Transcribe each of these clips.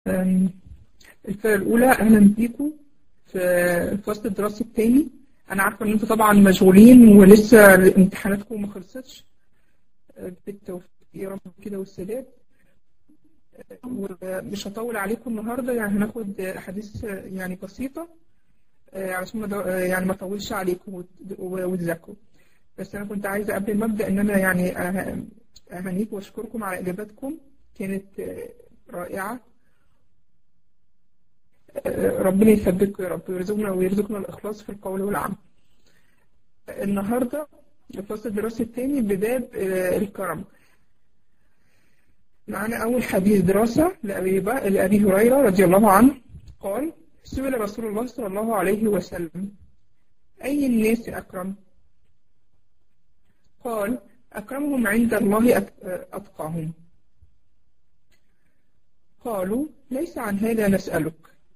أم، الفئة الأولى أهلا بيكم في الفصل الدراسي التاني أنا عارفة إن أنتوا طبعا مشغولين ولسه امتحاناتكم ما خلصتش أه، بالتوفيق يا رب كده والسداد ومش هطول عليكم النهاردة يعني هناخد أحاديث يعني بسيطة أه، علشان ما دو- أه، يعني ما أطولش عليكم وت- وتذاكروا بس أنا كنت عايزة قبل ما أبدأ إن أنا يعني أه- أهنيكم وأشكركم على إجاباتكم كانت أه، رائعة ربنا يثبتكم يا رب ويرزقنا ويرزقنا الإخلاص في القول والعمل. النهاردة الفصل الدراسي الثاني بباب آه، الكرم. معنا أول حديث دراسة لأبي, ب... لأبي هريرة رضي الله عنه قال سئل رسول الله صلى الله عليه وسلم أي الناس أكرم؟ قال أكرمهم عند الله أت- أتقاهم. قالوا ليس عن هذا نسألك.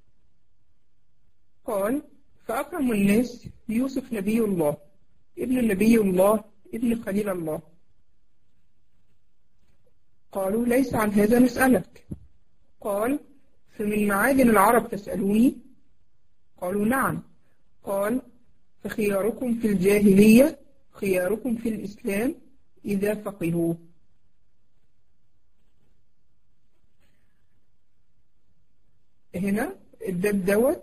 قال فأكرم الناس يوسف نبي الله ابن نبي الله ابن خليل الله قالوا ليس عن هذا نسألك قال فمن معادن العرب تسألوني قالوا نعم قال فخياركم في الجاهلية خياركم في الإسلام إذا فقهوا هنا الباب دوت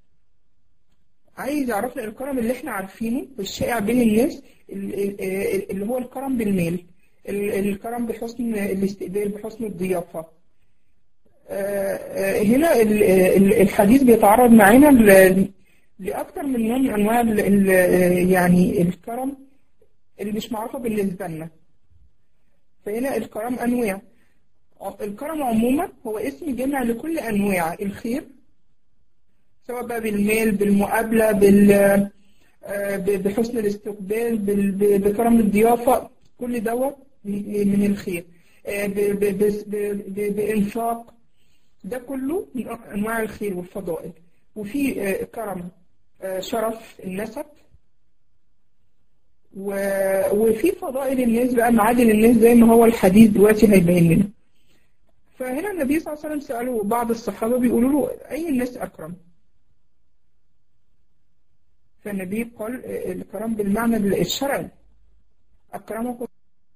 عايز يعرفنا الكرم اللي احنا عارفينه والشائع بين الناس ال- ال- اللي هو الكرم بالمال ال- الكرم بحسن الاستقبال بحسن الضيافة آه، آه، هنا ال- ال- الحديث بيتعرض معانا ل- لأكثر من نوع من أنواع ال- ال- يعني الكرم اللي مش معروفة بالنسبة لنا فهنا الكرم أنواع الكرم عموما هو اسم جامع لكل أنواع الخير سواء بقى بالمال بالمقابلة بال آه، ب- بحسن الاستقبال بال- ب- بكرم الضيافة كل دوت من من الخير آه، ب- ب- ب- ب- ب- بإنفاق ده كله من أنواع الخير والفضائل وفي آه، كرم آه، شرف النسب و- وفي فضائل الناس بقى معادن الناس زي ما هو الحديث دلوقتي هيبين لنا فهنا النبي صلى الله عليه وسلم سألوا بعض الصحابة بيقولوا له أي الناس أكرم فالنبي قال آه، الكرم بالمعنى الشرعي أكرمكم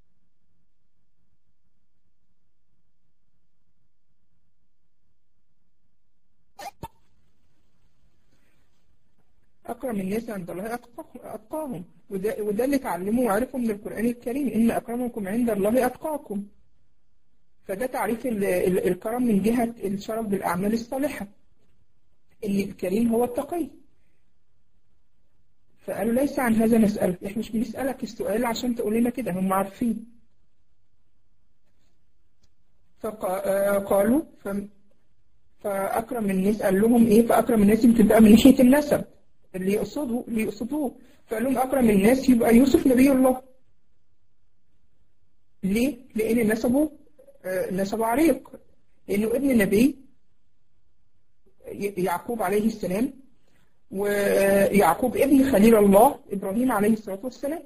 أكرم الناس عند الله أتقاهم أتقاهم وده, وده اللي اتعلموه وعرفوا من القرآن الكريم إن أكرمكم عند الله أتقاكم فده تعريف ال- ال- الكرم من جهة الشرف بالأعمال الصالحة إن الكريم هو التقي فقالوا ليس عن هذا نسألك إحنا مش بنسألك السؤال عشان تقول لنا كده هم عارفين فقالوا فأكرم الناس قال لهم إيه فأكرم الناس يمكن بقى من ناحية النسب اللي يقصدوا اللي يقصدوه فقال لهم أكرم الناس يبقى يوسف نبي الله ليه؟ لأن نسبه آه، نسبه عريق لأنه ابن نبي ي- يعقوب عليه السلام ويعقوب ابن خليل الله إبراهيم عليه الصلاة والسلام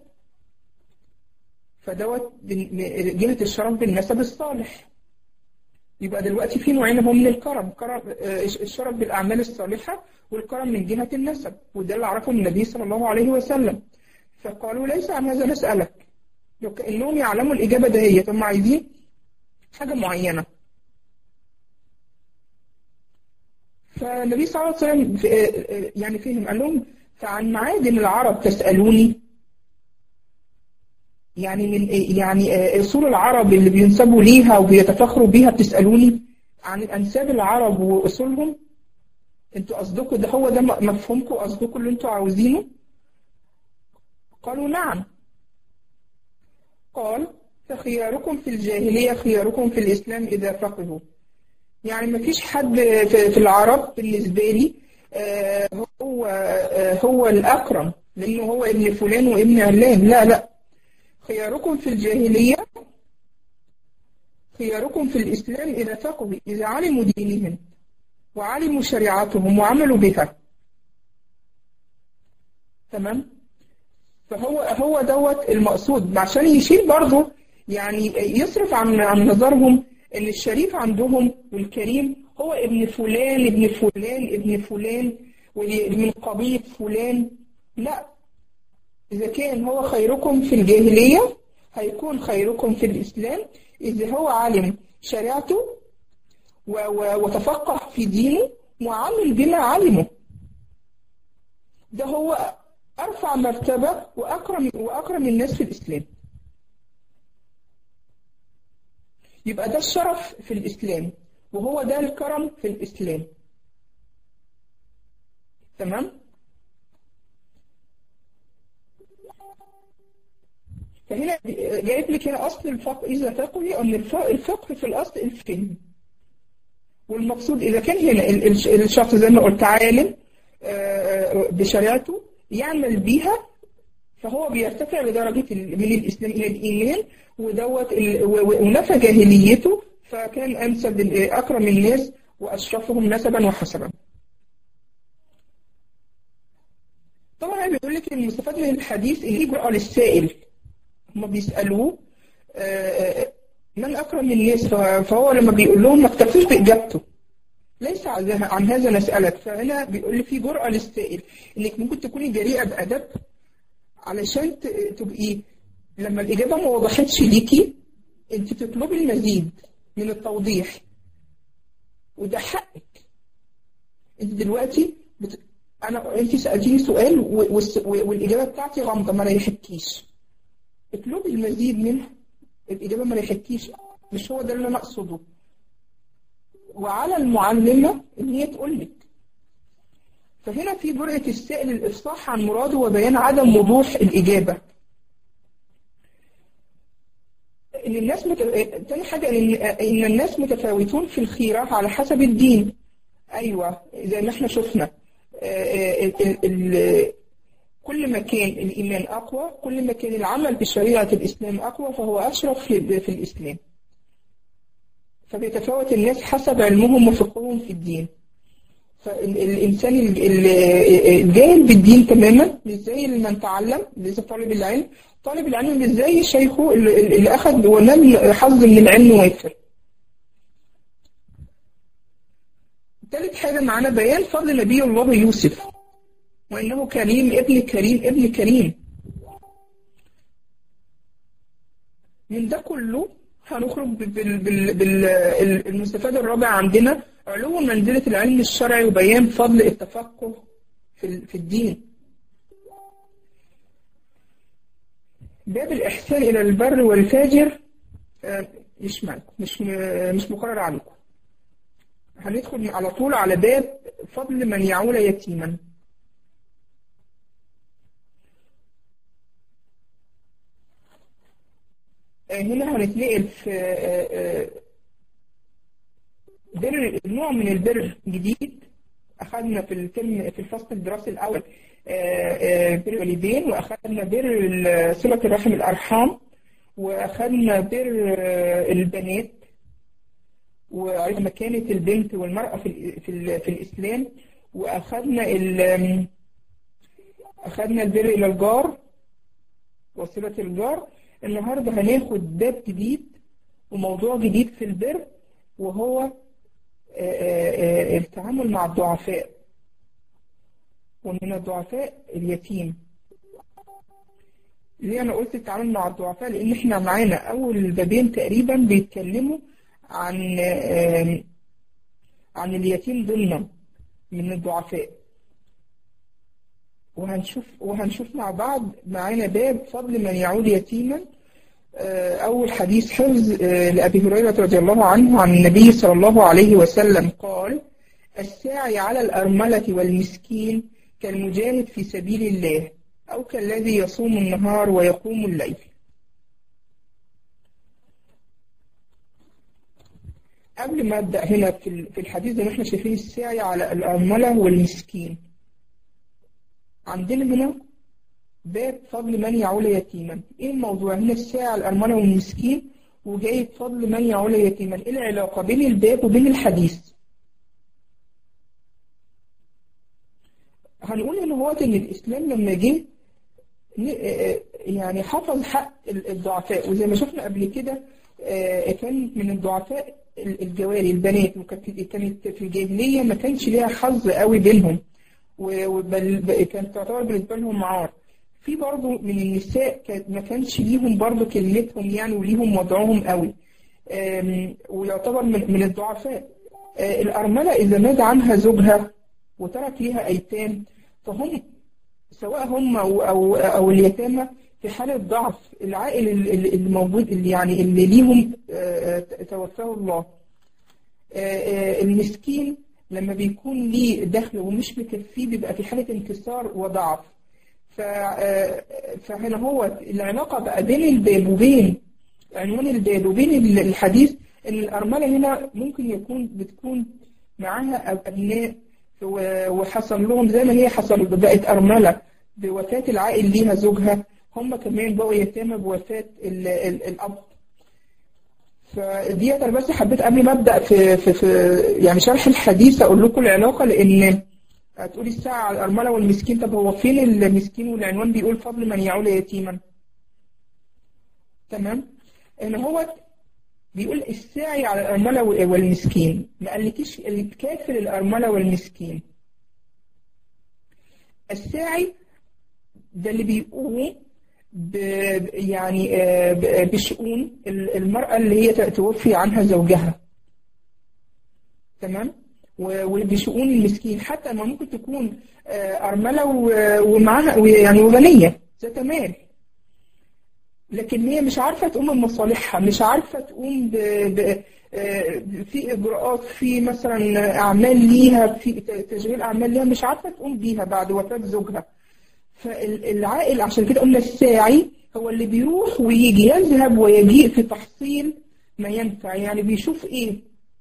فدوت من- من جهة الشرف بالنسب الصالح يبقى دلوقتي في نوعين هم من الكرم كرم آه، الشرف بالأعمال الصالحة والكرم من جهة النسب وده اللي عرفه النبي صلى الله عليه وسلم فقالوا ليس عن هذا نسألك لو كأنهم يعلموا الإجابة دهيت هم عايزين حاجة معينة فالنبي صلى الله عليه وسلم ف- آه، آه، يعني فهم قال لهم فعن معادن العرب تسألوني يعني من يعني آه، اصول العرب اللي بينسبوا ليها وبيتفاخروا بيها بتسالوني عن انساب العرب واصولهم انتوا قصدكم ده هو ده م- مفهومكم قصدكم اللي انتوا عاوزينه قالوا نعم قال فخياركم في الجاهلية خياركم في الإسلام إذا فقهوا يعني ما فيش حد في في العرب بالنسبة لي آه، هو آه، هو الأكرم لأنه هو ابن فلان وابن علان لا لا خياركم في الجاهلية خياركم في الإسلام إذا فقهوا إذا علموا دينهم وعلموا شريعتهم وعملوا بها تمام فهو هو دوت المقصود عشان يشيل برضه يعني يصرف عن عن نظرهم ان الشريف عندهم والكريم هو ابن فلان ابن فلان ابن فلان ومن قبيلة فلان لا إذا كان هو خيركم في الجاهلية هيكون خيركم في الإسلام إذا هو علم شريعته وتفقه في دينه وعمل بما علمه ده هو أرفع مرتبة وأكرم, وأكرم الناس في الإسلام يبقى ده الشرف في الإسلام وهو ده الكرم في الإسلام تمام فهنا جايب لك هنا أصل الفقه إذا فقهي أن الفقه في الأصل الفهم والمقصود إذا كان هنا الشخص زي ما قلت عالم بشريعته يعمل بيها فهو بيرتفع لدرجة من الإسلام إلى الإيمان ودوت ونفى جاهليته فكان أنسب أكرم الناس وأشرفهم نسبا وحسبا طبعا بيقول لك المستفاد من الحديث إن يجرأ للسائل هم بيسألوه من أكرم الناس فهو لما بيقول لهم ما اكتفوش بإجابته ليس عن هذا نسألك فهنا بيقول لي في جرأة للسائل إنك ممكن تكوني جريئة بأدب علشان تبقي لما الإجابة ما وضحتش ليكي أنت تطلبي المزيد من التوضيح وده حقك أنت دلوقتي بت... أنا أنت سألتيني سؤال و... والإجابة بتاعتي غامضة ما ريحتكيش اطلبي المزيد منها الإجابة ما ريحتكيش مش هو ده اللي أنا أقصده وعلى المعلمة إن هي تقول لك فهنا في جرأة السائل الإفصاح عن مراده وبيان عدم وضوح الإجابة إن الناس مت... تاني حاجة إن... إن الناس متفاوتون في الخيرة على حسب الدين أيوة زي ما احنا شفنا ال... ال... كل ما كان الإيمان أقوى كل ما كان العمل بشريعة الإسلام أقوى فهو أشرف في, في الإسلام فبيتفاوت الناس حسب علمهم وفقههم في الدين فالإنسان الجاهل بالدين تماما مش زي من تعلم ليس طالب العلم طالب العلم مش زي شيخه اللي أخذ ونال حظ من العلم وافر ثالث حاجة معانا بيان فضل نبي الله يوسف وإنه كريم ابن كريم ابن كريم من ده كله هنخرج بالمستفاد الرابع عندنا علو منزلة العلم الشرعي وبيان فضل التفقه في الدين باب الإحسان إلى البر والفاجر مش معكم مش مش مقرر عليكم هندخل على طول على باب فضل من يعول يتيما هنا هنتنقل في بر نوع من البر جديد أخذنا في الترم في الفصل الدراسي الأول بر الوالدين وأخذنا بر صلة الرحم الأرحام وأخذنا بر البنات وعرفنا مكانة البنت والمرأة في في, في الإسلام وأخذنا أخذنا البر إلى الجار وصلة الجار النهاردة هناخد باب جديد وموضوع جديد في البر وهو التعامل مع الضعفاء ومن الضعفاء اليتيم ليه أنا قلت التعامل مع الضعفاء لأن إحنا معانا أول بابين تقريبا بيتكلموا عن عن اليتيم ضمنا من الضعفاء وهنشوف وهنشوف مع بعض معانا باب فضل من يعود يتيما أول حديث حفظ لأبي هريرة رضي الله عنه عن النبي صلى الله عليه وسلم قال الساعي على الأرملة والمسكين كالمجاهد في سبيل الله أو كالذي يصوم النهار ويقوم الليل قبل ما أبدأ هنا في الحديث زي ما احنا شايفين الساعي على الأرملة والمسكين عندنا هنا باب فضل من يعول يتيما ايه الموضوع هنا الساعة الأرملة والمسكين وجايب فضل من يعول يتيما ايه العلاقة بين الباب وبين الحديث هنقول ان هو ان الاسلام لما جه يعني حفظ حق الضعفاء وزي ما شفنا قبل كده كان من الضعفاء الجواري البنات وكانت كانت في الجاهلية ما كانش ليها حظ قوي بينهم وبل كانت تعتبر بالنسبة لهم عار في برضه من النساء كانت ما كانش ليهم برضه كلمتهم يعني وليهم وضعهم قوي ويعتبر من, من الضعفاء الأرملة إذا مات عنها زوجها وترك ليها أيتام فهم سواء هم أو, أو, أو اليتامى في حالة ضعف العائل اللي موجود اللي يعني اللي ليهم توفاه الله المسكين لما بيكون ليه دخل ومش مكفيه بيبقى في حالة انكسار وضعف فهنا هو العلاقة بقى بين الباب وبين عنوان الباب وبين الحديث ان الأرملة هنا ممكن يكون بتكون معاها أبناء وحصل لهم زي ما هي حصل بقت أرملة بوفاة العائل ليها زوجها هم كمان بقوا يتامى بوفاة ال ال الأب فديت أنا بس حبيت قبل ما أبدأ في, في, في يعني شرح الحديث أقول لكم العلاقة لأن هتقولي الساعة على الأرملة والمسكين طب هو فين المسكين والعنوان بيقول فضل من يعول يتيما تمام إن هو بيقول الساعي على الأرملة والمسكين ما قالكيش الكافر الأرملة والمسكين الساعي ده اللي بيقوم يعني بشؤون المرأة اللي هي توفي عنها زوجها تمام وبشؤون المسكين حتى ما ممكن تكون أرملة ومعاها يعني وغنية ذات مال لكن هي مش عارفة تقوم بمصالحها مش عارفة تقوم ب... ب... في إجراءات في مثلا أعمال ليها في تشغيل أعمال ليها مش عارفة تقوم بيها بعد وفاة زوجها فالعائل عشان كده قلنا الساعي هو اللي بيروح ويجي يذهب ويجيء في تحصيل ما ينفع يعني بيشوف ايه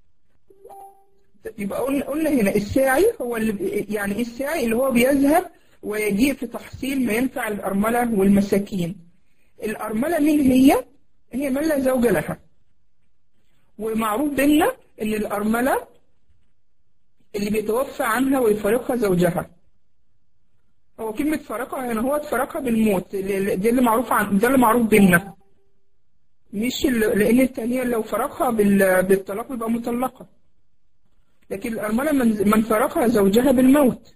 يبقى قلنا قلنا هنا الساعي هو اللي يعني الساعي اللي هو بيذهب ويجيء في تحصيل ما ينفع الأرملة والمساكين الأرملة مين هي؟ هي من لا زوج لها ومعروف بينا إن الأرملة اللي بيتوفى عنها ويفارقها زوجها هو كلمة فارقها هنا هو تفارقها بالموت ده اللي معروف عن ده اللي معروف بينا مش لأن التانية لو فارقها بالطلاق يبقى مطلقة لكن الأرملة من, من فارقها زوجها بالموت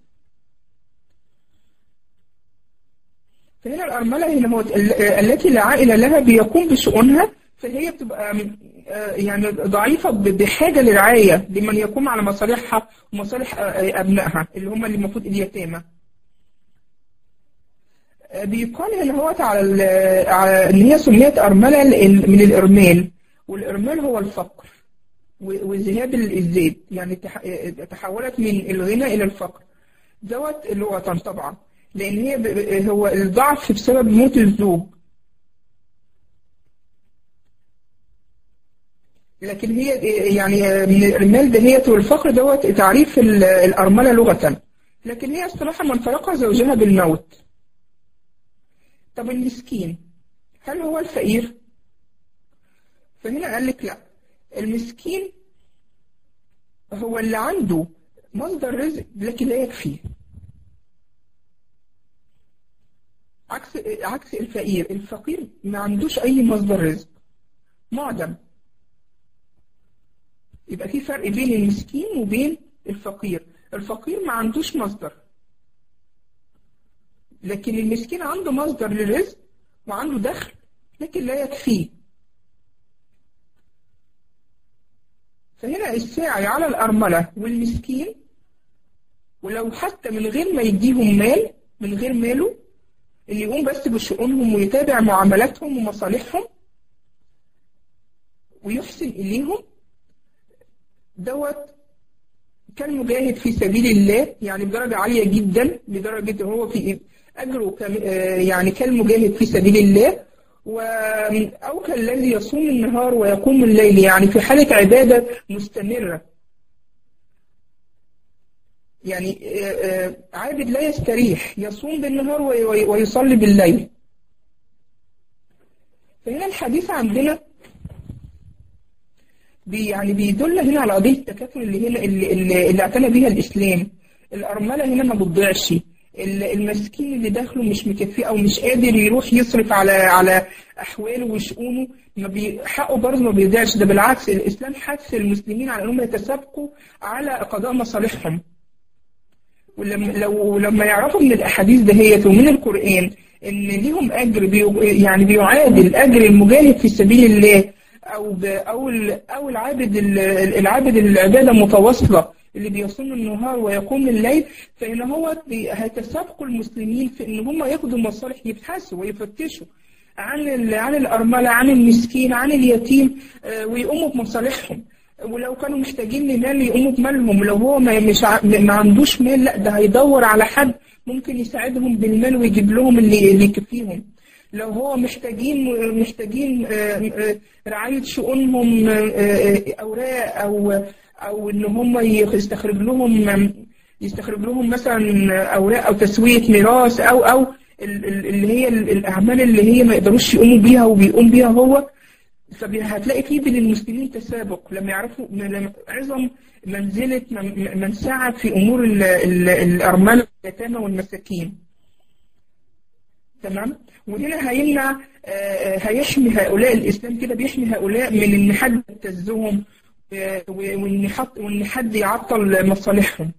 فهنا الأرملة هنا هو التي لا عائلة لها بيقوم بشؤونها فهي بتبقى يعني ضعيفة بحاجة للرعاية لمن يقوم على مصالحها ومصالح أبنائها اللي هم اللي المفروض اليتامى بيقال هنا هو على, على إن هي سميت أرملة من الإرمال والإرمال هو الفقر وذهاب الزيت يعني تحولت من الغنى إلى الفقر دوت لغة طبعا لأن هي هو الضعف بسبب موت الزوج لكن هي يعني من الإرمال دهيت والفقر دوت تعريف الأرملة لغة لكن هي الصراحة من فرقها زوجها بالموت طب المسكين هل هو الفقير؟ فهنا قال لك لا المسكين هو اللي عنده مصدر رزق لكن لا يكفيه عكس عكس الفقير الفقير ما عندوش اي مصدر رزق معدم يبقى في فرق بين المسكين وبين الفقير الفقير ما عندوش مصدر لكن المسكين عنده مصدر للرزق وعنده دخل لكن لا يكفيه فهنا الساعي على الأرملة والمسكين ولو حتى من غير ما يديهم مال من غير ماله اللي يقوم بس بشؤونهم ويتابع معاملاتهم ومصالحهم ويحسن إليهم دوت كان مجاهد في سبيل الله يعني بدرجة عالية جدا لدرجة هو في أجره يعني كان مجاهد في سبيل الله أو كالذي يصوم النهار ويقوم الليل يعني في حالة عبادة مستمرة يعني عابد لا يستريح يصوم بالنهار ويصلي بالليل فهنا الحديث عندنا بي يعني بيدل هنا على قضية التكافل اللي هنا اللي, اللي, اللي اعتنى بها الإسلام الأرملة هنا ما بتضيعش ال- المسكين اللي داخله مش مكفيه او مش قادر يروح يصرف على على احواله وشؤونه ما بي- حقه برضه ما بيضيعش ده بالعكس الاسلام حث المسلمين على انهم يتسابقوا على قضاء مصالحهم ولما لو لما يعرفوا من الاحاديث دهيت ومن القران ان ليهم اجر بيو يعني بيعادل اجر المجاهد في سبيل الله او ب او ال- او العابد ال- العابد العباده متواصله اللي بيصوم النهار ويقوم الليل فان هو بي- هيتسابقوا المسلمين في ان هم ياخدوا مصالح يبحثوا ويفتشوا عن ال- عن الارمله عن المسكين عن اليتيم آه، ويقوموا بمصالحهم ولو كانوا محتاجين لمال يقوموا بمالهم ولو هو ما مش ع- ما عندوش مال لا ده هيدور على حد ممكن يساعدهم بالمال ويجيب لهم اللي اللي يكفيهم لو هو محتاجين محتاجين آه، آه، رعاية شؤونهم آه، آه، أوراق أو أو إن هم يستخرج لهم يستخرج لهم مثلا أوراق أو تسوية ميراث أو أو ال- ال- اللي هي ال- الأعمال اللي هي ما يقدروش يقوموا بيها وبيقوم بيها هو فهتلاقي فيه بين المسلمين تسابق لما يعرفوا لما عظم منزلة من من ساعد في أمور ال- ال- الأرملة واليتامى والمساكين تمام وهنا هيمنع آه، هيحمي هؤلاء الإسلام كده بيحمي هؤلاء من إن حد يبتزهم آه، و- وإن حد وإن حد يعطل مصالحهم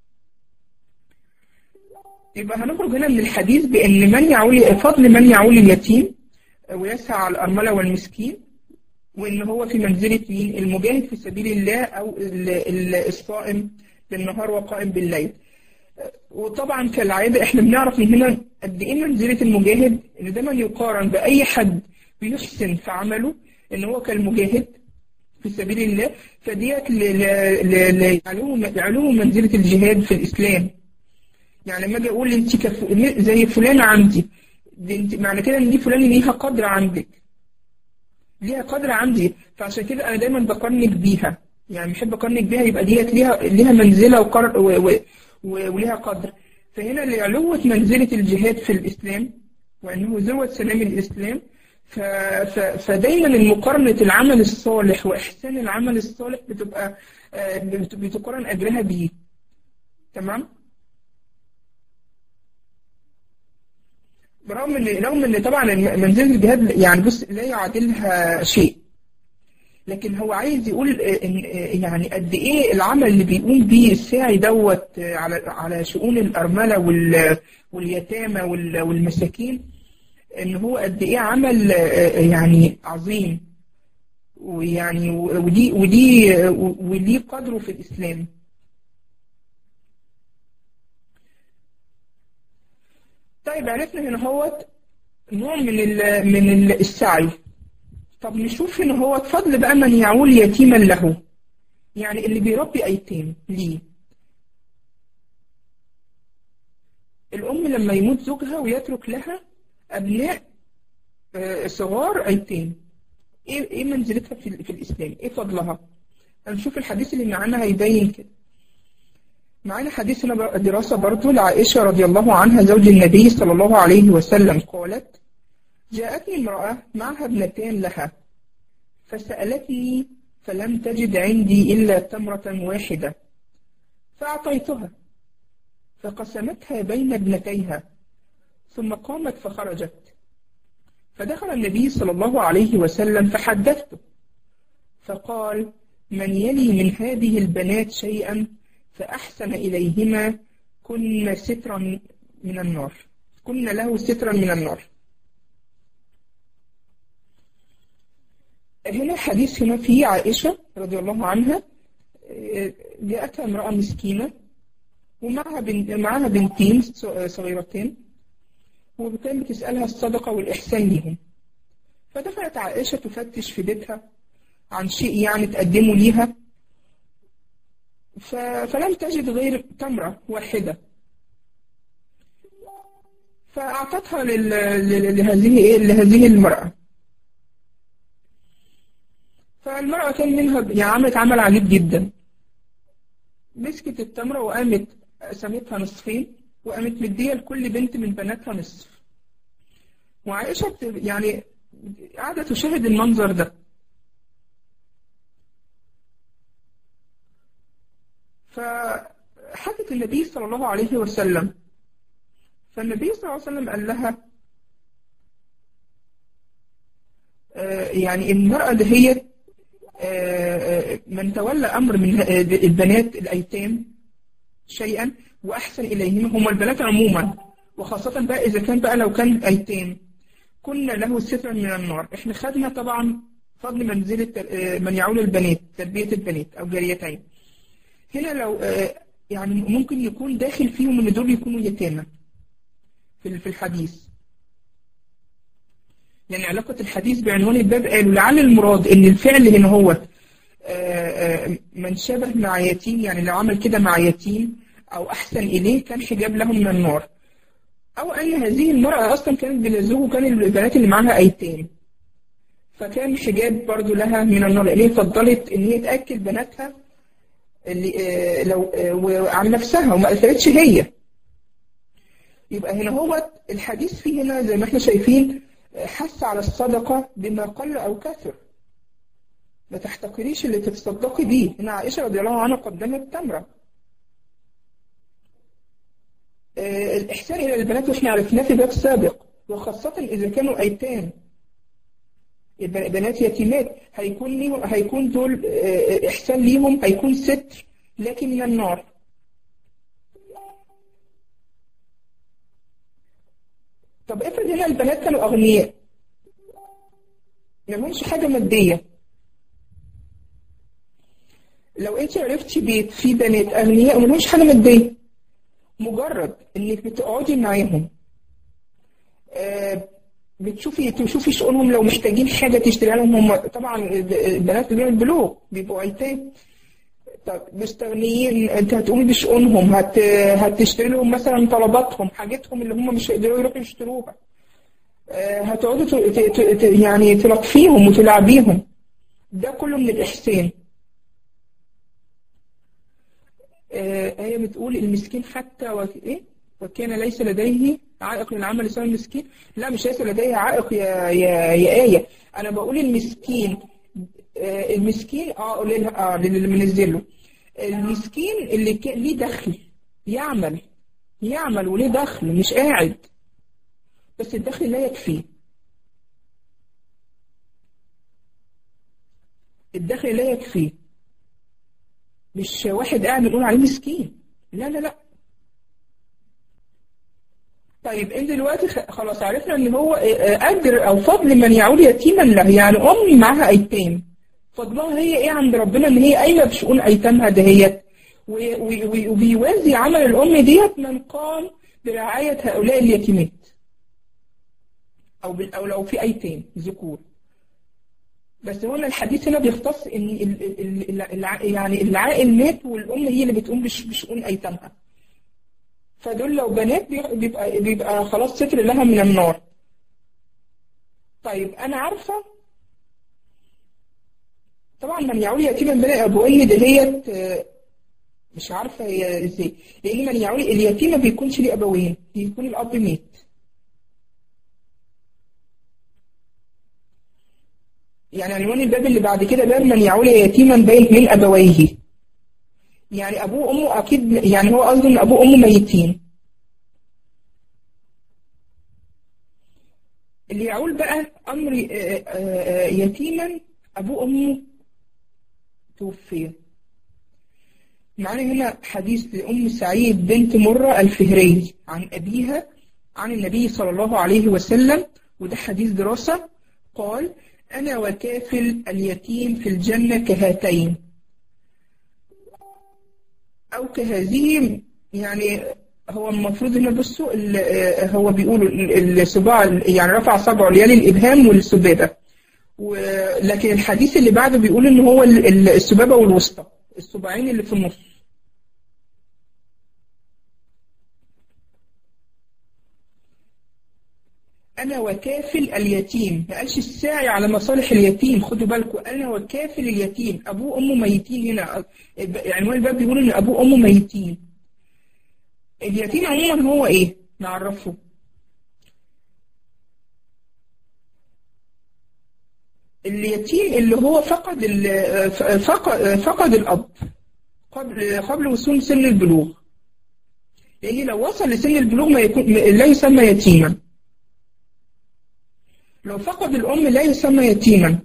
يبقى هنخرج هنا من الحديث بأن من يعول فضل من يعول اليتيم ويسعى على الأرملة والمسكين وإن هو في منزلة مين المجاهد في سبيل الله أو ال- ال- الصائم بالنهار وقائم بالليل وطبعا كالعادة احنا بنعرف من هنا قد ايه منزلة المجاهد ان دايما يقارن بأي حد بيحسن في عمله ان هو كالمجاهد في سبيل الله فديت ل- ل- ل- ل- علو علو منزلة الجهاد في الإسلام يعني لما اجي اقول انت كف... زي فلان عندي دي انت معنى كده ان دي فلان ليها قدر عندك ليها قدر عندي فعشان كده انا دايما بقارنك بيها يعني بحب اقارنك بيها يبقى ديت ليها ليها منزله وقر... و... و... و... وليها قدر فهنا لعلوة منزلة الجهاد في الإسلام وأنه ذروة سلام الإسلام ف... ف... فدايما المقارنة العمل الصالح وإحسان العمل الصالح بتبقى آه، بت- بتقارن أجرها بيه تمام؟ برغم ان رغم ان طبعا منزله الجهاد يعني بص لا يعادلها شيء لكن هو عايز يقول ان يعني قد ايه العمل اللي بيقوم بيه الساعي دوت على على شؤون الارمله وال- واليتامى وال- والمساكين ان هو قد ايه عمل يعني عظيم ويعني ودي ودي وليه قدره في الاسلام طيب عرفنا هنا هو نوع من ال- من ال- السعي طب نشوف هنا هو فضل بقى من يعول يتيما له يعني اللي بيربي ايتام ليه الام لما يموت زوجها ويترك لها ابناء آه، صغار ايتام ايه ايه منزلتها في, ال- في الاسلام ايه فضلها هنشوف الحديث اللي معانا هيبين كده معانا حديث هنا بر- دراسة برضو لعائشة رضي الله عنها زوج النبي صلى الله عليه وسلم قالت جاءتني امرأة معها ابنتان لها فسألتني فلم تجد عندي إلا تمرة واحدة فأعطيتها فقسمتها بين ابنتيها ثم قامت فخرجت فدخل النبي صلى الله عليه وسلم فحدثته فقال من يلي من هذه البنات شيئا فأحسن إليهما كن سترا من النار كن له سترا من النار هنا حديث هنا فيه عائشة رضي الله عنها آه، جاءتها امرأة مسكينة ومعها بنت معها بنتين ص- صغيرتين وكانت بتسألها الصدقة والإحسان ليهم فدخلت عائشة تفتش في بيتها عن شيء يعني تقدمه ليها ف... فلم تجد غير تمرة واحدة فأعطتها لل... لل... لهذه إيه؟ لهذه المرأة فالمرأة كان منها يعني عملت عمل عجيب جدا مسكت التمرة وقامت قسمتها نصفين وقامت مدية لكل بنت من بناتها نصف وعائشة بت- يعني قاعدة تشاهد المنظر ده فحدث النبي صلى الله عليه وسلم فالنبي صلى الله عليه وسلم قال لها آه، يعني المرأة دهيت آه، آه، من تولى أمر من ه- البنات الأيتام شيئا وأحسن إليهم هم البنات عموما وخاصة بقى إذا كان بقى لو كان أيتام كنا له سترا من النار احنا خدنا طبعا فضل منزلة آه، من يعول البنات تربية البنات أو جاريتين هنا لو آه، يعني ممكن يكون داخل فيهم ان دول يكونوا يتامى في في الحديث يعني علاقة الحديث بعنوان الباب قالوا لعل المراد ان الفعل هنا هو آه، آه، من شبه مع يتيم يعني لو عمل كده مع يتيم او احسن اليه كان حجاب له من النار او ان هذه المرأة اصلا كانت بلزوه كان البنات اللي معاها ايتام فكان حجاب برضو لها من النار لان هي فضلت ان هي تاكل بناتها اللي آه، لو آه، وعن نفسها وما اثرتش هي يبقى هنا هو الحديث فيه هنا زي ما احنا شايفين آه، حث على الصدقة بما قل أو كثر ما تحتقريش اللي تتصدقي بيه هنا عائشة رضي الله عنها قدمت تمرة آه، الإحسان إلى البنات واحنا عرفناه في باب سابق وخاصة إذا كانوا أيتام الب- بنات يتيمات هيكون ليهم هيكون دول آه، إحسان ليهم هيكون ستر لكن من النار طب افرض هنا البنات كانوا أغنياء ما لهمش حاجة مادية لو انت عرفتي بيت فيه بنات أغنياء وما لهمش حاجة مادية مجرد انك بتقعدي معاهم آه، بتشوفي تشوفي شؤونهم لو محتاجين حاجة تشتريها لهم هم طبعا البنات اللي البلوغ بيبقوا أيتام طب مستغنيين انت هتقومي بشؤونهم هت... هتشتري لهم مثلا طلباتهم حاجتهم اللي هم مش هيقدروا يروحوا يشتروها آه، هتقعدي ت... ت... ت... ت- يعني تلطفيهم وتلعبيهم ده كله من الإحسان آه، هي بتقول المسكين حتى و... إيه؟ وكان ليس لديه عائق للعمل سوى المسكين لا مش ليس لديه عائق يا يا يا آية أنا بقول المسكين آه، المسكين اه قولي لها اه اللي منزله المسكين اللي كان ليه دخل يعمل يعمل وليه دخل مش قاعد بس الدخل لا يكفيه الدخل لا يكفيه مش واحد قاعد نقول عليه مسكين لا لا لا طيب انت دلوقتي خ- خلاص عرفنا ان هو آه، آه، اجر او فضل من يعود يتيما له يعني ام معاها ايتام فضلها هي ايه عند ربنا ان هي قايمه بشؤون ايتامها دهيت و- و- و- وبيوازي عمل الام ديت من قام برعايه هؤلاء اليتيمات او بال- او لو في ايتام ذكور بس هنا الحديث هنا بيختص ان ال- ال- ال- الع- يعني العائل مات والام هي اللي بتقوم بش- بشؤون ايتامها فدول لو بنات بي- بيبقى بيبقى خلاص ستر لها من النار طيب انا عارفه طبعا من يعول يتيما بلا ابويه دهيت آه، مش عارفه هي ازاي لان من يعول اليتيم ما بيكونش ليه ابوين بيكون الاب مات يعني عنوان الباب اللي بعد كده باب من يعول يتيما بين من ابويه يعني ابوه وامه اكيد يعني هو قصده ان ابوه وامه ميتين اللي يعول بقى امر آه، آه، آه، يتيما ابوه وامه توفي معانا هنا حديث لأم سعيد بنت مرة الفهري عن أبيها عن النبي صلى الله عليه وسلم وده حديث دراسة قال أنا وكافل اليتيم في الجنة كهاتين أو كهذه يعني هو المفروض هنا بصوا ال- آه، هو بيقولوا ال- الصباع يعني رفع صبعه ليالي الإبهام والسبابة ولكن الحديث اللي بعده بيقول ان هو ال- ال- السبابه والوسطى الصباعين اللي في النص انا وكافل اليتيم ما قالش الساعي على مصالح اليتيم خدوا بالكم انا وكافل اليتيم ابوه وامه ميتين هنا عنوان الباب بيقول ان ابوه وامه ميتين اليتيم عموما هو ايه نعرفه اليتيم اللي هو فقد ال- فقد فقد الأب قبل قبل وصول سن البلوغ لأن لو وصل لسن البلوغ ما يكون لا يسمى يتيما لو فقد الأم لا يسمى يتيما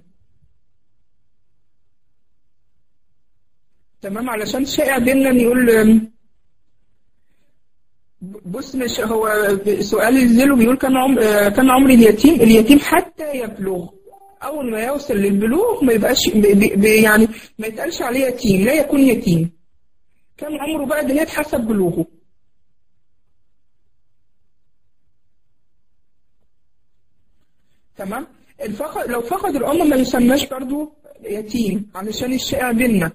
تمام علشان شائع بينا يقول بص مش هو سؤال الزلو بيقول كان عمر كان عمر اليتيم اليتيم حتى يبلغ اول ما يوصل للبلوغ ما يبقاش يعني ما يتقالش عليه يتيم لا يكون يتيم كان عمره بقى دهيت حسب بلوغه تمام الفقد لو فقد الام ما يسماش برضو يتيم علشان الشائع بينا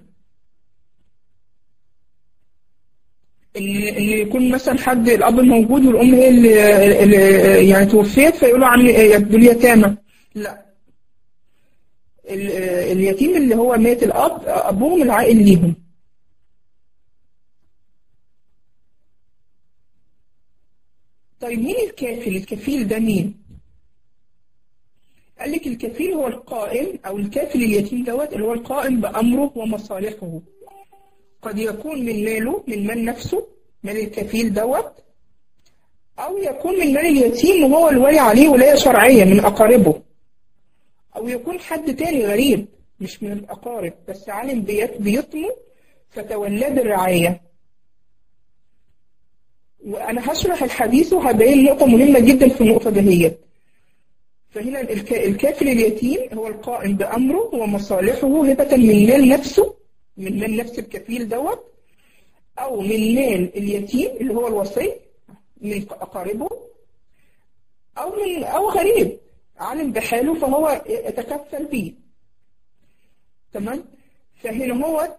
ان ان يكون مثلا حد الاب موجود والام هي اللي, اللي يعني توفيت فيقولوا عن دول يتامى لا اليتيم اللي هو مات الاب ابوهم العائل ليهم طيب مين الكافل الكفيل ده مين قال لك الكفيل هو القائم او الكافل اليتيم دوت اللي هو القائم بامره ومصالحه قد يكون من ماله من مال نفسه مال الكفيل دوت أو يكون من مال اليتيم وهو الولي عليه ولاية شرعية من أقاربه أو يكون حد تاني غريب مش من الأقارب بس عالم بيطمه فتولاه بالرعاية وأنا هشرح الحديث وهبين نقطة مهمة جدا في النقطة دهيت فهنا الكافل اليتيم هو القائم بأمره ومصالحه هبة من مال نفسه من مال نفس الكفيل دوت أو من مال اليتيم اللي هو الوصي من أقاربه أو من أو غريب عالم بحاله فهو يتكفل به تمام فهنا هو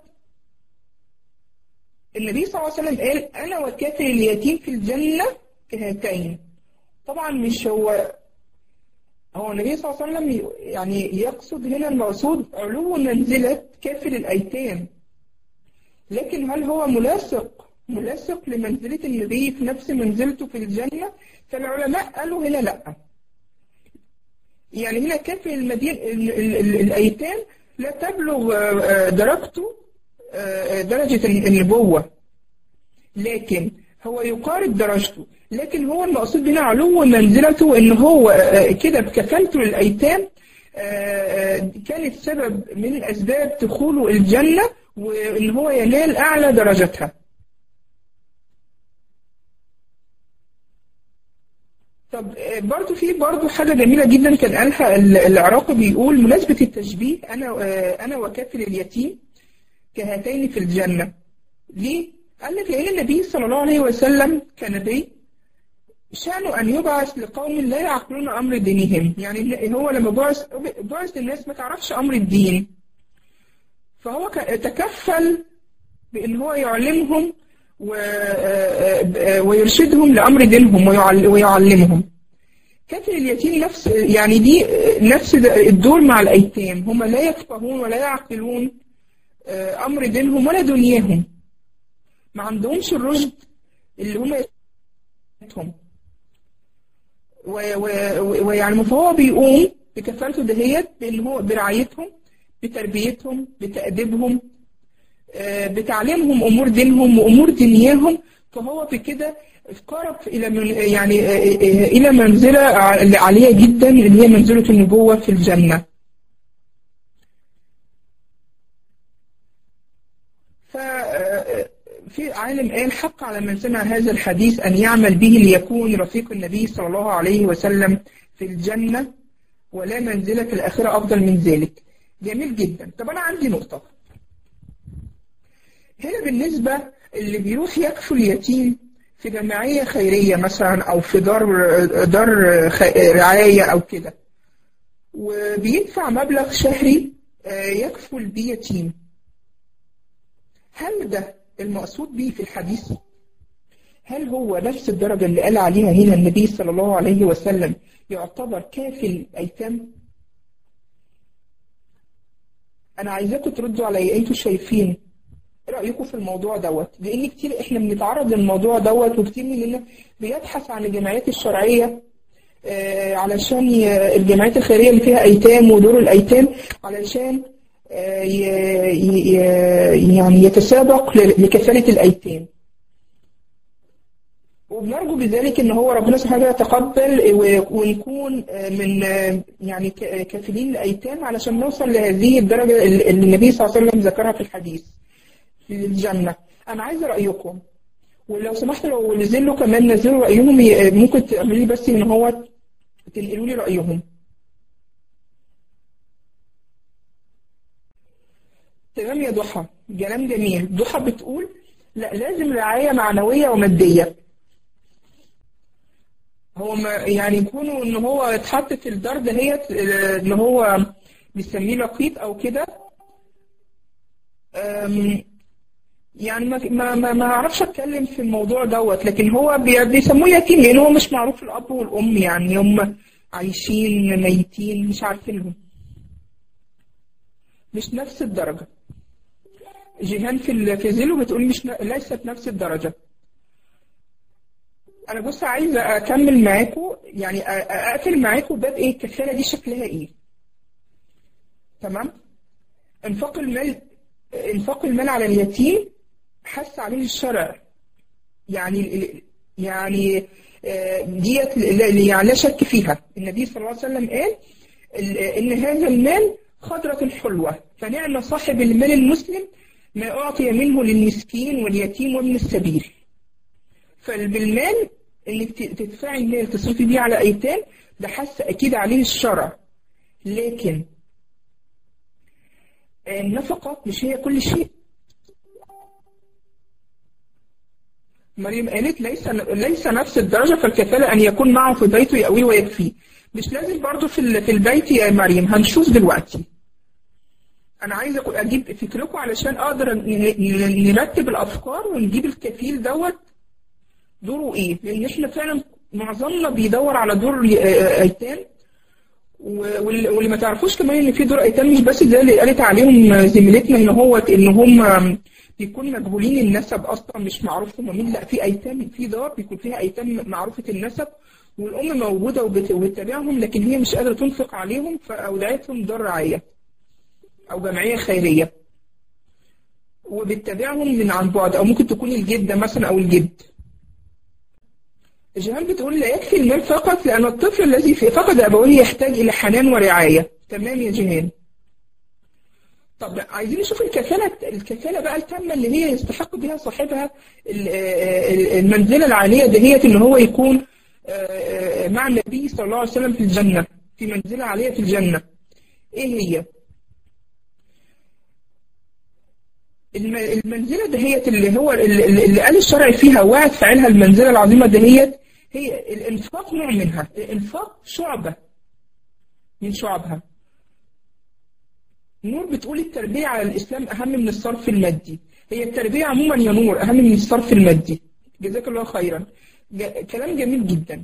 النبي صلى الله عليه وسلم قال أنا وكافل اليتيم في الجنة كهاتين طبعا مش هو هو النبي صلى الله عليه وسلم يعني يقصد هنا المقصود علو منزلة كافل الأيتام لكن هل هو ملاصق ملاصق لمنزلة النبي في نفس منزلته في الجنة فالعلماء قالوا هنا لا يعني هنا كافل المدين الأيتام لا تبلغ درجته درجة النبوة لكن هو يقارب درجته لكن هو المقصود هنا علو منزلته ان هو كده بكفالته للايتام كانت سبب من اسباب دخوله الجنه وان هو ينال اعلى درجتها طب برضو في برضو حاجه جميله جدا كان قالها العراقي بيقول مناسبه التشبيه انا انا وكافل اليتيم كهاتين في الجنه ليه قال لك لان النبي صلى الله عليه وسلم كنبي شأنه أن يبعث لقوم لا يعقلون أمر دينهم يعني هو لما بعث بعث للناس ما تعرفش أمر الدين فهو تكفل بأن هو يعلمهم ويرشدهم لأمر دينهم ويعلمهم كافر اليتيم نفس يعني دي نفس الدور مع الأيتام هم لا يفقهون ولا يعقلون أمر دينهم ولا دنياهم ما عندهمش الرشد اللي هم يتهم ويعني فهو بيقوم بكفالته دهيت بان هو برعايتهم بتربيتهم بتأديبهم بتعليمهم امور دينهم وامور دنياهم فهو بكده قرب الى من يعني الى منزله عاليه جدا اللي هي منزله النبوه في الجنه ف في عالم قال حق على من سمع هذا الحديث أن يعمل به ليكون رفيق النبي صلى الله عليه وسلم في الجنة ولا منزلة في الآخرة أفضل من ذلك جميل جدا طب أنا عندي نقطة هنا بالنسبة اللي بيروح يكفل اليتيم في جمعية خيرية مثلا أو في دار دار رعاية أو كده وبيدفع مبلغ شهري يكفل بيه يتيم هل ده المقصود به في الحديث هل هو نفس الدرجة اللي قال عليها هنا النبي صلى الله عليه وسلم يعتبر كافل أيتام أنا عايزاكم تردوا عليا أنتوا شايفين إيه رأيكم في الموضوع دوت لأن كتير إحنا بنتعرض للموضوع دوت وكتير مننا بيبحث عن الجمعيات الشرعية آه علشان الجمعيات الخيرية اللي فيها أيتام ودور الأيتام علشان يعني يتسابق لكفالة الأيتام وبنرجو بذلك ان هو ربنا سبحانه وتعالى يتقبل و- ونكون من يعني ك- كافلين الايتام علشان نوصل لهذه الدرجه اللي النبي صلى الله عليه وسلم ذكرها في الحديث في الجنه انا عايزه رايكم ولو سمحت لو نزلوا كمان نزلوا رايهم ي- ممكن تعملوا لي بس ان هو تنقلوا لي رايهم تمام يا ضحى كلام جميل ضحى بتقول لا لازم رعايه معنويه وماديه هو ما يعني يكونوا ان هو اتحط في الدار دهيت آه، ان هو بيسميه لقيط او كده أم، يعني ما ما ما ما اعرفش اتكلم في الموضوع دوت لكن هو بي- بيسموه يتيم لان هو مش معروف الاب والام يعني هم عايشين ميتين مش عارفينهم مش نفس الدرجه جيهان في ال- في زيلو بتقول مش ن- ليست نفس الدرجه انا بص عايزه اكمل معاكم يعني أ- أ- اقفل معاكم باب ايه الكفاله دي شكلها ايه تمام انفاق المال انفاق المال على اليتيم حث عليه الشرع يعني يعني آه، ديت لا- يعني لا شك فيها النبي صلى الله عليه وسلم قال ال- ان هذا المال خضرة حلوة فنعم صاحب المال المسلم ما أعطي منه للمسكين واليتيم وابن السبيل فبالمال انك ت- تدفعي المال تصرفي بيه على ايتام ده حث اكيد عليه الشرع لكن النفقة مش هي كل شيء مريم قالت ليس ليس نفس الدرجة فالكفالة أن يكون معه في بيته يأويه ويكفيه مش لازم برضه في ال- في البيت يا مريم هنشوف دلوقتي أنا عايزة أكون- أجيب فكركم علشان أقدر ن- ن- نرتب الأفكار ونجيب الكفيل دوت دوره إيه لأن إحنا فعلا معظمنا بيدور على دور ي- آه، أيتام و- وال- واللي ما تعرفوش كمان ان في دور ايتام مش بس زي اللي قالت عليهم زميلتنا ان هو ان هم بيكون مجهولين النسب اصلا مش معروف هم مين لا في ايتام في دار بيكون فيها ايتام معروفه النسب والام موجوده وبت- وبتتابعهم لكن هي مش قادره تنفق عليهم فاودعتهم دار رعايه او جمعيه خيريه وبتتابعهم من عن بعد او ممكن تكون الجده مثلا او الجد جيهان بتقول لا يكفي المال فقط لأن الطفل الذي في فقد أبويه يحتاج إلى حنان ورعاية تمام يا جيهان طب عايزين نشوف الكفالة الكفالة بقى التامة اللي هي يستحق بها صاحبها ال- ال- المنزلة العالية دهيت إن هو يكون آه، آه، مع النبي صلى الله عليه وسلم في الجنة في منزلة عالية في الجنة إيه هي؟ الم- المنزلة دهيت اللي هو اللي اللي قال الشرع فيها وعد فاعلها المنزلة العظيمة دهيت هي الإنفاق نوع منها الإنفاق شعبة من شعبها نور بتقول التربية على الإسلام أهم من الصرف المادي هي التربية عموما يا نور أهم من الصرف المادي جزاك الله خيرا ج- كلام جميل جدا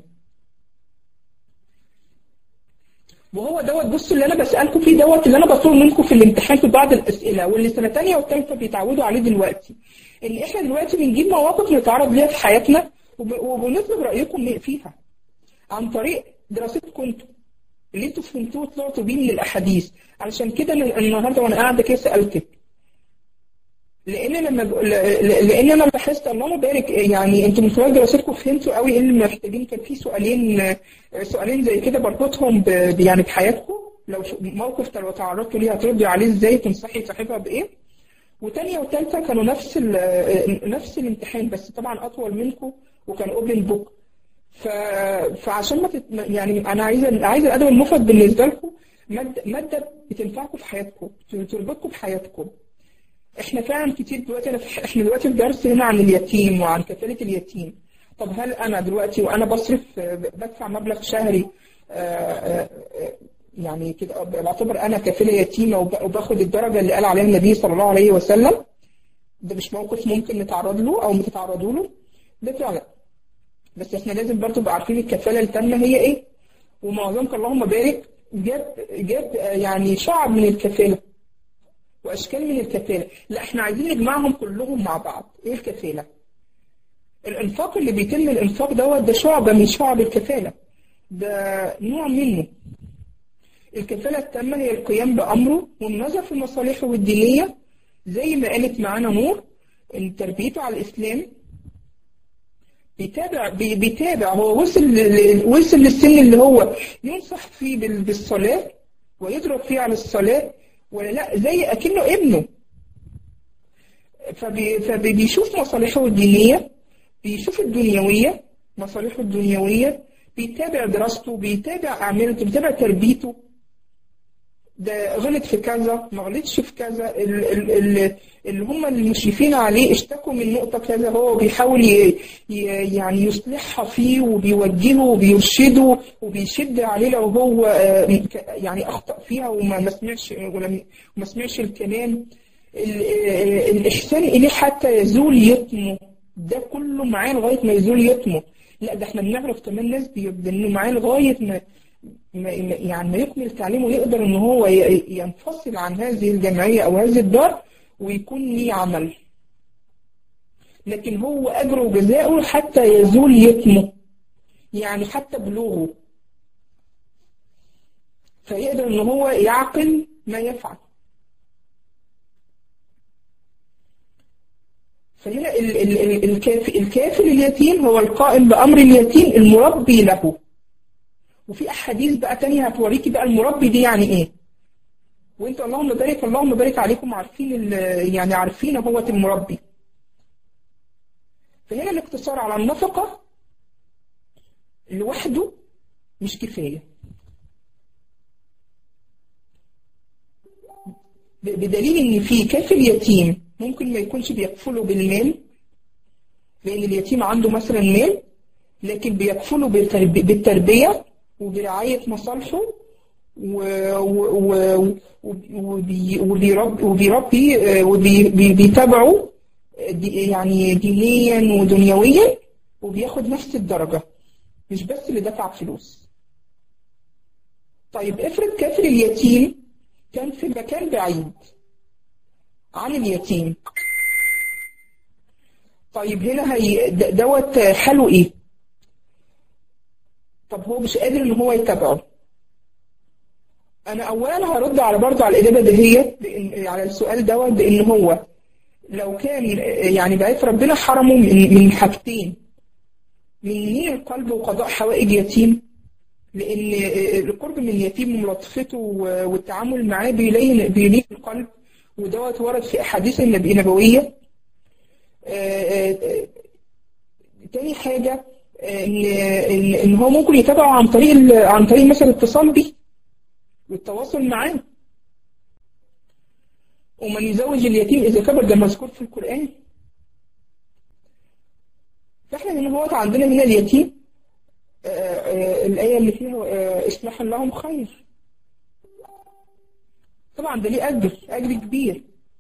وهو دوت بصوا اللي انا بسالكم فيه دوت اللي انا بطلب منكم في الامتحان في بعض الاسئله واللي سنه ثانيه وثالثه بيتعودوا عليه دلوقتي ان احنا دلوقتي بنجيب مواقف نتعرض ليها في حياتنا وب- وبنطلب رايكم فيها عن طريق دراستكم انتوا اللي انتوا فهمتوه وطلعتوا بيه من الاحاديث علشان كده أنا النهارده وانا قاعده كده سالتك لان لما ب... ل- ل- لان انا لاحظت اللهم بارك يعني انتوا من خلال دراستكم فهمتوا قوي ايه اللي محتاجين كان في سؤالين سؤالين زي كده بربطهم ب... ب- يعني بحياتكم لو ش- موقف لو تعرضتوا ليه هتردوا عليه ازاي تنصحي صاحبها بايه وتانية وتالتة كانوا نفس ال... نفس الامتحان بس طبعا اطول منكم وكان اوبن بوك ف... فعشان ما تت... يعني انا عايزه عايزه الادب المفرد بالنسبه لكم ماده ماده بتنفعكم في حياتكم تربطكم بحياتكم احنا فعلا كتير دلوقتي أنا في- احنا دلوقتي في درس هنا عن اليتيم وعن كفالة اليتيم طب هل انا دلوقتي وانا بصرف آه، بدفع مبلغ شهري آه، آه، آه، يعني كده بعتبر انا كفيلة يتيمة وب- وباخد الدرجة اللي قال عليها النبي صلى الله عليه وسلم ده مش موقف ممكن نتعرض له او تتعرضوا له ده فعلا بس احنا لازم برضو نبقى عارفين الكفالة التامة هي ايه ومعظمك اللهم بارك جاب جاب آه، يعني شعب من الكفالة واشكال من الكفاله لا احنا عايزين نجمعهم كلهم مع بعض ايه الكفاله الانفاق اللي بيتم الانفاق دوت ده شعبه من شعب الكفاله ده نوع منه الكفاله التامه هي القيام بامره والنظر في مصالحه الدينيه زي ما قالت معانا نور ان تربيته على الاسلام بيتابع بي- بيتابع هو وصل ل- وصل للسن اللي هو ينصح فيه بال- بالصلاة ويضرب فيه على الصلاة ولا لا زي أكنه ابنه فبي فبيشوف مصالحه الدينية بيشوف الدنيوية مصالحه الدنيوية بيتابع دراسته بيتابع أعمالته بيتابع تربيته ده غلط في كذا ما غلطش في كذا ال- ال- ال- اللي هم المشرفين عليه اشتكوا من نقطة كذا هو بيحاول ي- ي- يعني يصلحها فيه وبيوجهه وبيرشده وبيشد عليه لو هو آه، ك- يعني أخطأ فيها وما ما سمعش ولم ما سمعش الكلام ال- آه، الإحسان إليه حتى يزول يطمه ده كله معاه لغاية ما يزول يطمه لا ده احنا بنعرف كمان ناس بيبقى انه معاه لغاية ما ما- ما- يعني ما يكمل تعليمه يقدر ان هو ي- ينفصل عن هذه الجمعية او هذه الدار ويكون ليه عمل لكن هو اجره وجزاؤه حتى يزول يتمه يعني حتى بلوغه فيقدر ان هو يعقل ما يفعل فهنا ال- ال- ال- الكاف- الكافل اليتيم هو القائم بأمر اليتيم المربي له وفي أحاديث بقى تانية هتوريكي بقى المربي دي يعني إيه وانت اللهم بارك اللهم بارك عليكم عارفين ال- يعني عارفين هو المربي فهنا الاقتصار على النفقة لوحده مش كفاية ب- بدليل ان في كافل يتيم ممكن ما يكونش بيكفله بالمال لان اليتيم عنده مثلا مال لكن بيكفله بالترب- بالتربية وبرعاية مصالحه و- و- و- وبي- وبيربي وبيربي آه، وبي- بي- بيتابعه دي- يعني دينيا ودنيويا وبياخد نفس الدرجة مش بس اللي دفع فلوس طيب افرض كافر اليتيم كان في مكان بعيد عن اليتيم طيب هنا هي د- دوت حاله ايه طب هو مش قادر ان هو يتابعه انا اولا هرد على برضه على الاجابه دهيت بإن- على السؤال دوت بان هو لو كان يعني بعيد ربنا حرمه من من حاجتين من نير القلب وقضاء حوائج يتيم لان القرب من اليتيم وملاطفته والتعامل معاه بيلين بيلين القلب ودوت ورد في احاديث النبي النبويه آه، آه، تاني حاجه آه، ان ان إن هو ممكن يتابعه عن طريق ال- عن طريق مثلا الاتصال بيه والتواصل معاه ومن يزوج اليتيم إذا كبر ده مذكور في القرآن فإحنا هنا هو عندنا هنا اليتيم آه، آه، الآية اللي فيها آه، إصلاح لهم خير طبعا ده ليه أجر أجر كبير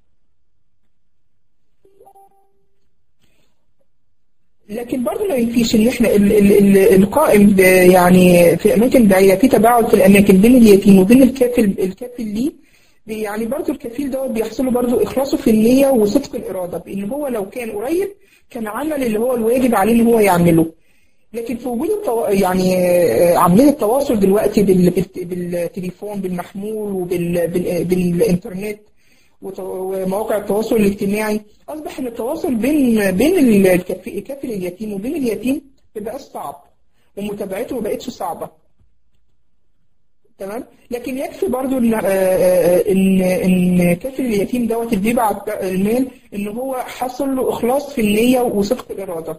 لكن برضه ما ينفيش ان احنا ال- ال- ال- القائم ب- يعني في اماكن بعيده في تباعد في الاماكن بين اليتيم وبين الكافل الكافل ليه يعني برضه الكفيل دوت بيحصل له برضه اخلاصه في النيه وصدق الاراده بان هو لو كان قريب كان عمل اللي هو الواجب عليه ان هو يعمله لكن في وجود التو... يعني آه، عمليه التواصل دلوقتي بال... بال- بالتليفون بالمحمول وبال... بال... بالانترنت وت- ومواقع التواصل الاجتماعي اصبح ان التواصل بين بين الكف- الكافل اليتيم وبين اليتيم ما بقاش صعب ومتابعته ما بقتش صعبه تمام لكن يكفي برضو ان آه، آه، ان ان كافل اليتيم دوت اللي بيبعت المال ان هو حصل له اخلاص في النيه وصدق الاراده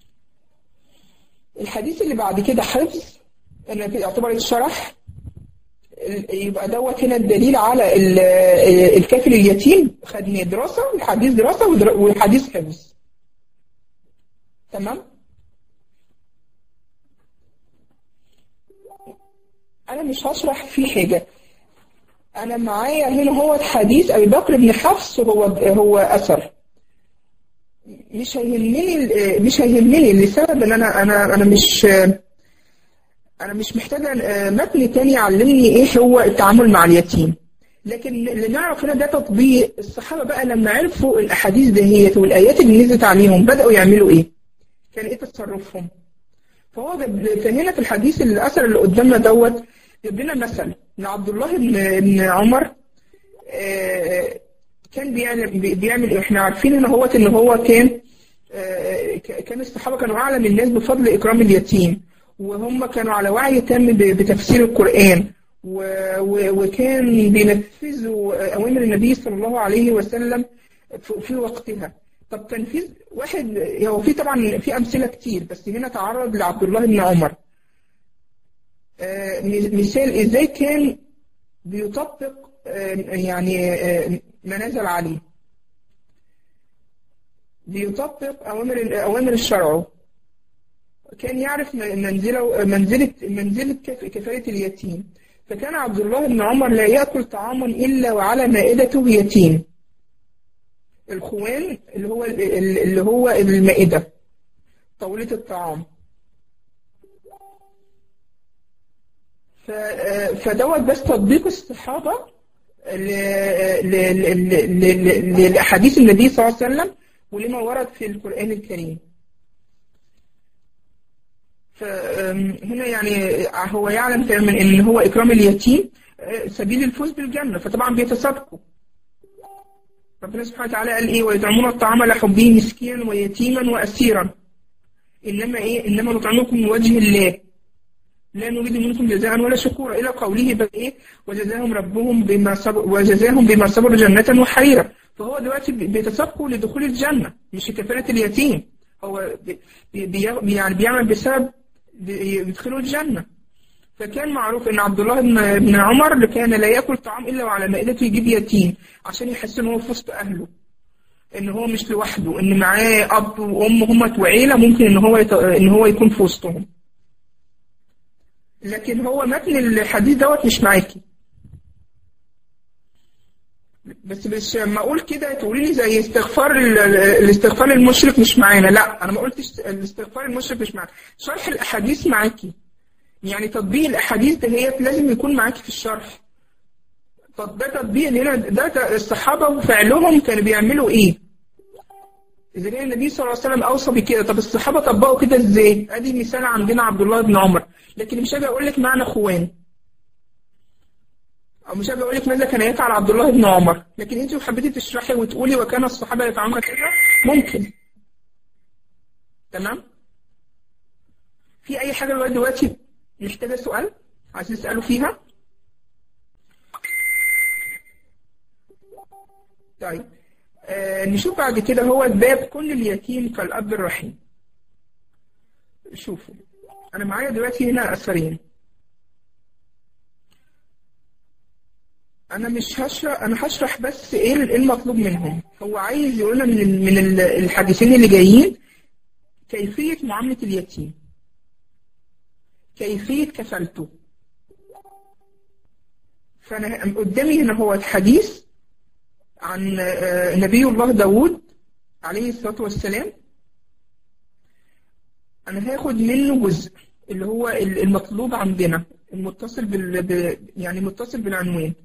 الحديث اللي بعد كده حفظ انا يعتبر اتشرح يبقى دوت هنا الدليل على ال- الكافل اليتيم خدنا دراسة الحديث دراسة ودرا- والحديث حفظ تمام أنا مش هشرح فيه حاجة أنا معايا هنا هو حديث أبي بكر بن حفص هو هو أثر مش هيهمني ال- مش هيهمني لسبب ان انا انا انا مش انا مش محتاجه آه، متن تاني يعلمني ايه هو التعامل مع اليتيم لكن اللي نعرف هنا ده تطبيق الصحابه بقى لما عرفوا الاحاديث دهيت والايات اللي نزلت عليهم بداوا يعملوا ايه كان ايه تصرفهم فهو جاب- فهنا في الحديث الاثر اللي قدامنا دوت جاب لنا مثل ان عبد الله بن بن عمر آه، كان بيعمل بيعمل إيه؟ احنا عارفين ان هو ان هو كان آه، ك- كان الصحابة كانوا أعلم الناس بفضل إكرام اليتيم وهم كانوا على وعي تام ب- بتفسير القرآن و- و- وكان بينفذوا أوامر النبي صلى الله عليه وسلم في في وقتها طب تنفيذ واحد هو في طبعا في أمثلة كتير بس هنا تعرض لعبد الله بن عمر آه، م- مثال إزاي كان بيطبق آه، يعني آه، ما نزل عليه بيطبق أوامر أوامر الشرع كان يعرف منزله منزلة منزلة كف- كفاية اليتيم فكان عبد الله بن عمر لا يأكل طعاما إلا وعلى مائدته يتيم الخوان اللي هو اللي هو المائدة طاولة الطعام ف- فدوت بس تطبيق الصحابة ل- ل- ل- ل- ل- لأحاديث النبي صلى الله عليه وسلم ولما ورد في القرآن الكريم فهنا يعني هو يعلم تماما ان هو اكرام اليتيم آه، سبيل الفوز بالجنه فطبعا بيتسابقوا ربنا سبحانه وتعالى قال ايه ويطعمون الطعام على حبه مسكينا ويتيما واسيرا انما ايه انما نطعمكم من وجه الله لا نريد منكم جزاء ولا شكورا الى قوله بل ايه وجزاهم ربهم بما صبر وجزاهم بما صبروا جنة وحريرا فهو دلوقتي بي- بيتسابقوا لدخول الجنة مش كفالة اليتيم هو بي بي يعني بيعمل بسبب بي- يدخلوا الجنة فكان معروف ان عبد الله بن بن عمر كان لا ياكل طعام الا وعلى مائدته يجيب يتيم عشان يحس ان هو في وسط اهله ان هو مش لوحده ان معاه اب وام هم وعيله ممكن ان هو يت... ان هو يكون في وسطهم لكن هو متن الحديث دوت مش معاكي بس مش لما اقول كده تقولي لي زي استغفار ال- ال- الاستغفار المشرك مش معانا لا انا ما قلتش الاستغفار المشرك مش معانا شرح الاحاديث معاكي يعني تطبيق الاحاديث دهيت لازم يكون معاكي في الشرح طب ده تطبيق هنا ده ت- الصحابه وفعلهم كانوا بيعملوا ايه إذا كان النبي صلى الله عليه وسلم أوصى بكده طب الصحابة طبقوا كده إزاي؟ أدي مثال عندنا عبد الله بن عمر لكن مش هاجي أقول لك معنى خوان أو مش هاجي أقول لك ماذا كان يفعل عبد الله بن عمر لكن أنت لو حبيتي تشرحي وتقولي وكان الصحابة يفعلون كذا ممكن تمام؟ في أي حاجة لغاية دلوقتي محتاجة سؤال؟ عايزين تسألوا فيها؟ طيب آه نشوف بعد كده هو الباب كل اليتيم كالأب الرحيم شوفوا أنا معايا دلوقتي هنا أثرين أنا مش هشرح أنا هشرح بس إيه إيه المطلوب منهم هو عايز يقول لنا من ال- من ال- الحديثين اللي جايين كيفية معاملة اليتيم كيفية كفالته فأنا قدامي هنا هو الحديث عن آه، نبي الله داود عليه الصلاة والسلام أنا هاخد منه جزء اللي هو ال- المطلوب عندنا المتصل بال ب- يعني متصل بالعنوان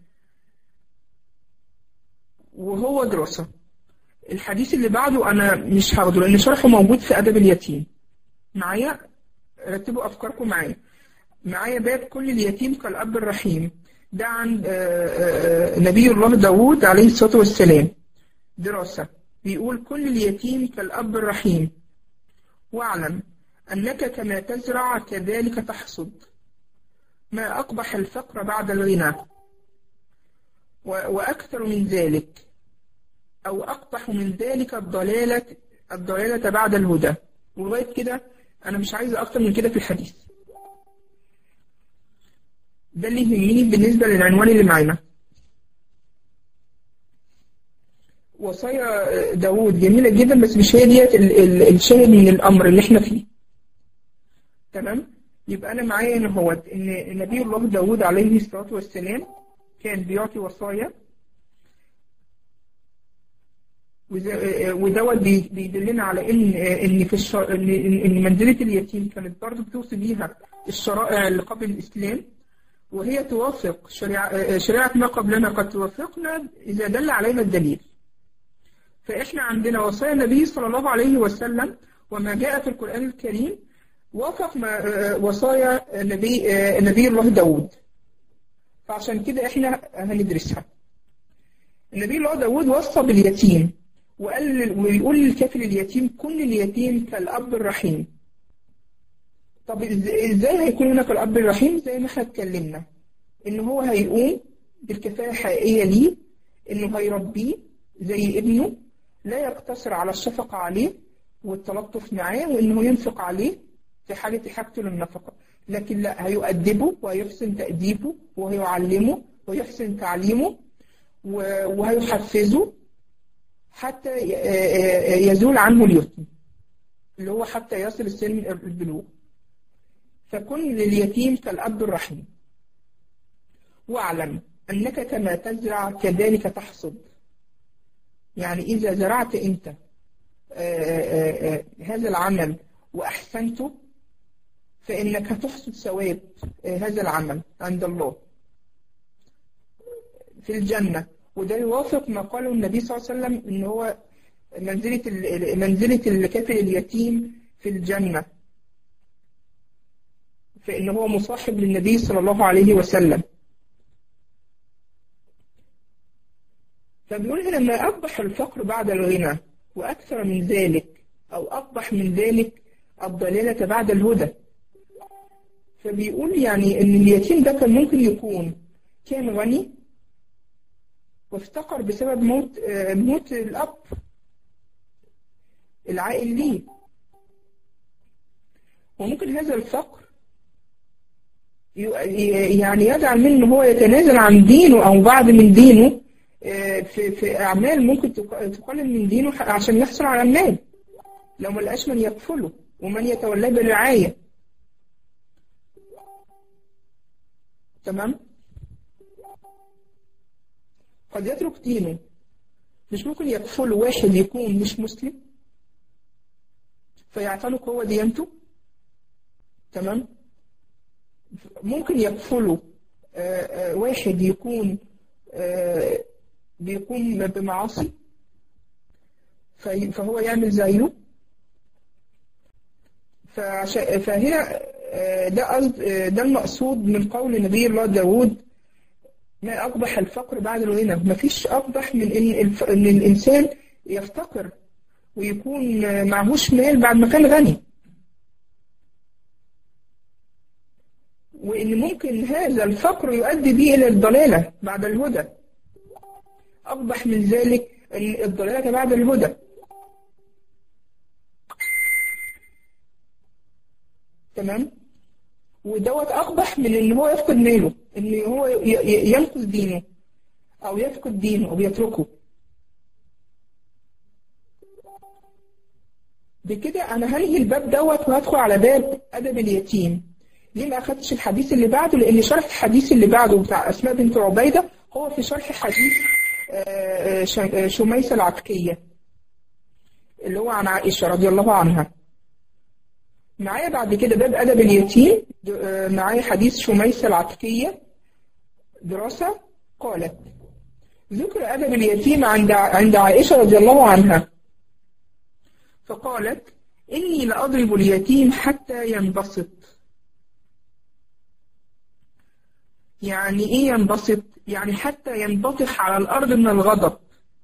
وهو دراسة الحديث اللي بعده أنا مش هاخده لأن شرحه موجود في أدب اليتيم معايا رتبوا أفكاركم معايا معايا باب كل اليتيم كالأب الرحيم ده عن آه، آه، آه، نبي الله داود عليه الصلاة والسلام دراسة بيقول كل اليتيم كالأب الرحيم واعلم أنك كما تزرع كذلك تحصد ما أقبح الفقر بعد الغنى و- وأكثر من ذلك أو أقبح من ذلك الضلالة الضلالة بعد الهدى ولغاية كده أنا مش عايزة أكتر من كده في الحديث ده اللي يهمني بالنسبة للعنوان اللي معانا وصايا داوود جميلة جدا بس مش هي ديت ال- ال- الشاهد من الأمر اللي احنا فيه تمام يبقى أنا معايا هنا هو إن نبي الله داوود عليه الصلاة والسلام كان بيعطي وصايا وز- ودوت بي- بيدلنا على ان ان في الشر... ان إن- إن منزله اليتيم كانت برضه بتوصي بيها الشرائع اللي قبل الاسلام وهي توافق شريعة, شريعة ما قبلنا قد توافقنا إذا دل عليها الدليل فإحنا عندنا وصايا النبي صلى الله عليه وسلم وما جاء في القرآن الكريم وافق ما وصايا نبي نبي الله داود فعشان كده إحنا هندرسها النبي الله داود وصى باليتيم وقال ويقول للكافل اليتيم كن لليتيم كالأب الرحيم طب ازاي هيكون هناك الأب الرحيم زي ما احنا اتكلمنا ان هو هيقوم بالكفاية الحقيقية ليه انه هيربيه زي ابنه لا يقتصر على الشفقة عليه والتلطف معاه وانه ينفق عليه في حالة حاجته للنفقة لكن لا هيؤدبه وهيحسن تأديبه وهيعلمه ويحسن تعليمه وهيحفزه حتى يزول عنه اليتم اللي هو حتى يصل السن البلوغ فكن لليتيم كالأب الرحيم واعلم أنك كما تزرع كذلك تحصد يعني إذا زرعت أنت هذا العمل وأحسنته فإنك تحصد ثواب هذا العمل عند الله في الجنة وده يوافق ما قاله النبي صلى الله عليه وسلم إن هو منزلة منزلة الكافر اليتيم في الجنة فإن هو مصاحب للنبي صلى الله عليه وسلم فبيقول هنا ما أقبح الفقر بعد الغنى وأكثر من ذلك أو أقبح من ذلك الضلالة بعد الهدى فبيقول يعني إن اليتيم ده كان ممكن يكون كان غني وافتقر بسبب موت موت الأب العائل ليه وممكن هذا الفقر يعني يجعل منه هو يتنازل عن دينه أو بعض من دينه في في أعمال ممكن تقلل من دينه عشان يحصل على المال لو ما لقاش من يكفله ومن يتولاه بالرعاية تمام قد يترك دينه مش ممكن يكفله واحد يكون مش مسلم فيعتنق هو ديانته تمام ممكن يكفله واحد يكون بيقوم بمعاصي فهو يعمل زيه فهنا ده قصد ده المقصود من قول نبي الله داود ما أقبح الفقر بعد الغنى مفيش أقبح من إن, إن الإنسان يفتقر ويكون معهوش مال بعد ما كان غني وإن ممكن هذا الفقر يؤدي به إلى الضلالة بعد الهدى أقبح من ذلك الضلالة بعد الهدى تمام ودوت أقبح من إن هو يفقد ماله إن هو ينقذ دينه أو يفقد دينه أو يتركه بكده أنا هنهي الباب دوت وهدخل على باب أدب اليتيم ليه ما أخدتش الحديث اللي بعده لأن شرح الحديث اللي بعده بتاع أسماء بنت عبيدة هو في شرح حديث شميسة العتكية اللي هو عن عائشة رضي الله عنها معايا بعد كده باب أدب اليتيم معايا حديث شميسة العتكية دراسة قالت ذكر أدب اليتيم عند عند عائشة رضي الله عنها فقالت إني لأضرب اليتيم حتى ينبسط يعني إيه ينبسط؟ يعني حتى ينبطح على الأرض من الغضب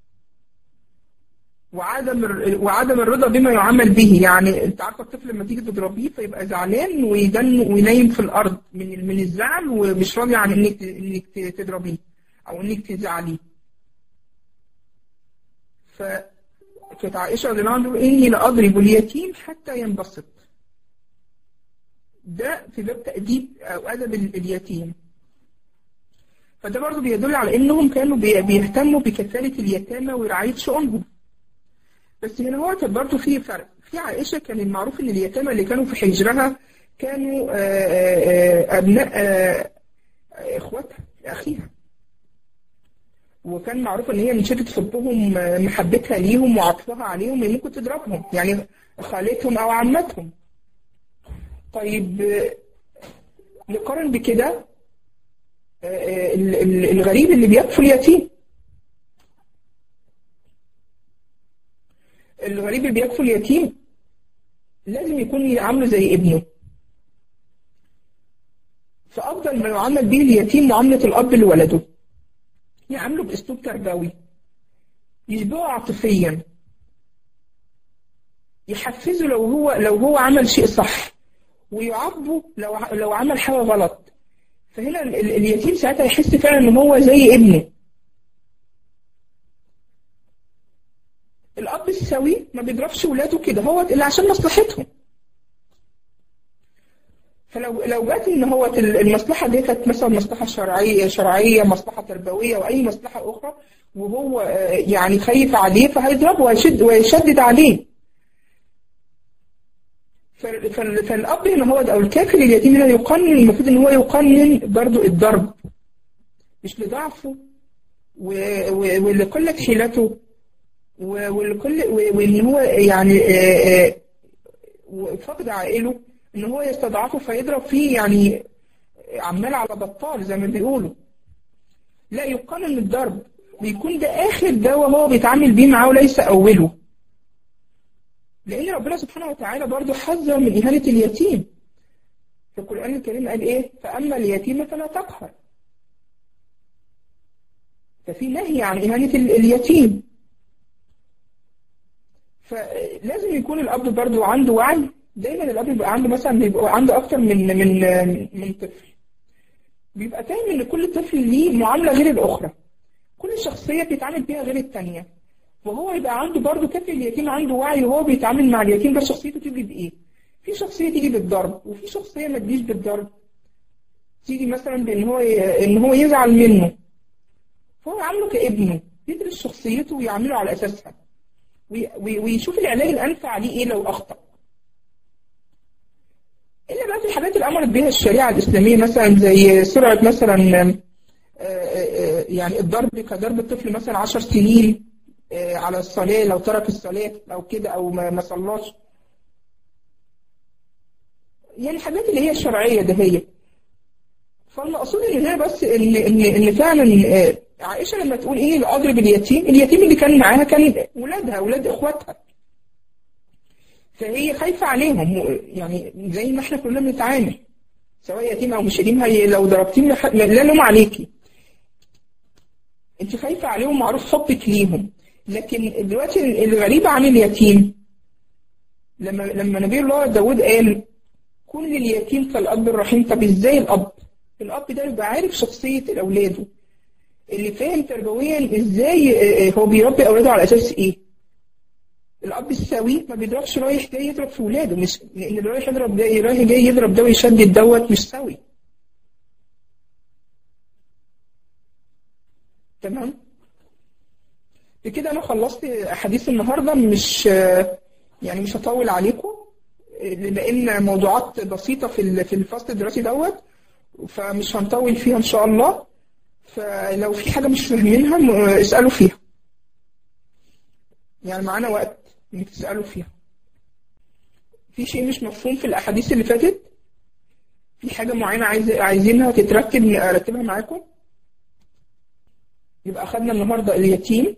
وعدم وعدم الرضا بما يعمل به يعني انت عارفه الطفل لما تيجي تضربيه فيبقى زعلان ويدن وينيم في الارض من من الزعل ومش راضي عن انك انك تضربيه او انك تزعليه ف كانت عائشه رضي الله عنها اني لاضرب اليتيم حتى ينبسط ده في باب تأديب او ادب اليتيم فده برضه بيدل على انهم كانوا بيهتموا بكفاله اليتامى ورعايه شؤونهم بس هنا هو كان برضه في فرق في عائشة كان المعروف ان اليتامى اللي كانوا في حجرها كانوا ابناء اخواتها اخيها وكان معروف ان هي من شدة حبهم محبتها ليهم وعطفها عليهم هي ممكن تضربهم يعني خالتهم او عمتهم طيب نقارن بكده الغريب اللي بيكفل يتيم الغريب اللي بيكفل يتيم لازم يكون يعامله زي ابنه فأفضل ما يعامل به اليتيم معاملة الأب لولده يعامله بأسلوب تربوي يشبهه عاطفيا يحفزه لو هو لو هو عمل شيء صح ويعاقبه لو ع- لو عمل حاجه غلط فهنا ال- ال- اليتيم ساعتها يحس فعلا ان هو زي ابنه الاب السوي ما بيضربش ولاده كده هو الا عشان مصلحتهم فلو لو جت ان هو ال- المصلحه دي كانت مثلا مصلحه شرعيه شرعيه مصلحه تربويه واي مصلحه اخرى وهو آه، يعني خايف عليه فهيضربه ويشد ويشدد عليه فال- فال- فالاب هنا هو او الكافر اليتيم هنا يقنن المفروض ان هو يقنن برضو الضرب مش لضعفه و- و- ولقله حيلته و- ولكل و- وان هو يعني آه، آه، وفقد عائله ان هو يستضعفه فيضرب فيه يعني عمال على بطال زي ما بيقولوا لا يقنن الضرب بيكون ده اخر دواء هو بيتعامل بيه معاه وليس اوله لان ربنا سبحانه وتعالى برضه حذر من اهانه اليتيم في القران الكريم قال ايه فاما اليتيم فلا تقهر ففي نهي عن اهانه ال- اليتيم فلازم يكون الاب برضه عنده وعي دايما الاب بيبقى عنده مثلا بيبقى عنده اكتر من من من طفل بيبقى فاهم ان كل طفل ليه معامله غير الاخرى كل شخصيه بيتعامل بيها غير الثانيه وهو يبقى عنده برضه كافي اليتيم عنده وعي وهو بيتعامل مع اليتيم ده شخصيته تيجي بايه في شخصيه تيجي بالضرب وفي شخصيه ما تجيش بالضرب تيجي مثلا بان هو ي- ان هو يزعل منه فهو عامله كابنه يدرس شخصيته ويعمله على اساسها وي- وي- ويشوف العلاج الانفع ليه ايه لو اخطا الا بقى في الحاجات اللي امرت بها الشريعه الاسلاميه مثلا زي سرعه مثلا آه، آه، آه، يعني الضرب كضرب الطفل مثلا 10 سنين آه، على الصلاه لو ترك الصلاه او كده او ما ما صلاش يعني الحاجات اللي هي الشرعيه ده هي فالمقصود ان هي بس ان ان ان فعلا آه، عائشه لما تقول ايه اضرب اليتيم اليتيم اللي كان معاها كان ولادها ولاد اخواتها فهي خايفه عليهم يعني زي ما احنا كلنا بنتعامل سواء يتيم او مش يتيم هي لو ضربتيهم لح- لا لوم عليكي انت خايفه عليهم معروف حبك ليهم لكن دلوقتي الغريبه عن اليتيم لما لما نبي الله داود قال كن لليتيم كالاب الرحيم طب ازاي الاب؟ الاب ده يبقى عارف شخصيه اولاده اللي فاهم تربويا ازاي آه، آه، هو بيربي اولاده على اساس ايه؟ الاب السوي ما بيضربش رايح جاي يضرب في ولاده مش لان اللي رايح يضرب ده رايح جاي يضرب ده ويشدد دوت مش سوي تمام بكده انا خلصت احاديث النهارده مش آه، يعني مش هطول عليكم آه، لان موضوعات بسيطه في ال- في الفصل الدراسي دوت فمش هنطول فيها ان شاء الله فلو في حاجه مش فاهمينها م- اسالوا فيها يعني معانا وقت انك تسالوا فيها في شيء مش مفهوم في الاحاديث اللي فاتت في حاجه معينه عايز عايزينها تترتب ارتبها معاكم يبقى اخذنا النهارده اليتيم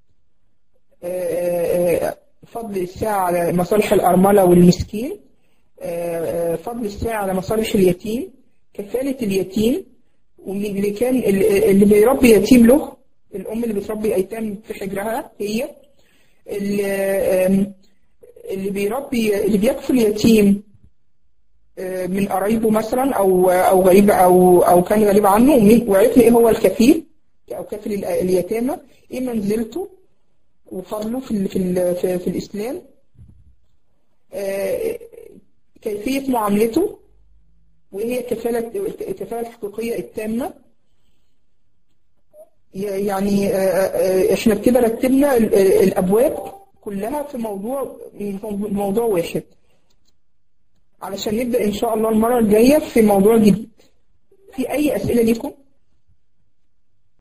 آه، آه، فضل الساعة على مصالح الأرملة والمسكين آه، آه، فضل الساعة على مصالح اليتيم كفالة اليتيم واللي كان اللي اللي بيربي يتيم له الأم اللي بتربي أيتام في حجرها هي اللي آم، اللي بيربي اللي بيكفل يتيم آه، من قرايبه مثلا أو أو غريب أو أو كان غريب عنه ومين- وعرفنا إيه هو الكفيل أو كفل ال- اليتامى إيه منزلته وفضله في ال- في ال- في, في الإسلام آه، كيفية معاملته وهي الكفالة الكفالة الحقيقية التامة ي- يعني آه، آه، احنا كده رتبنا ال- ال- الأبواب كلها في موضوع موضوع واحد علشان نبدأ إن شاء الله المرة الجاية في موضوع جديد في أي أسئلة ليكم؟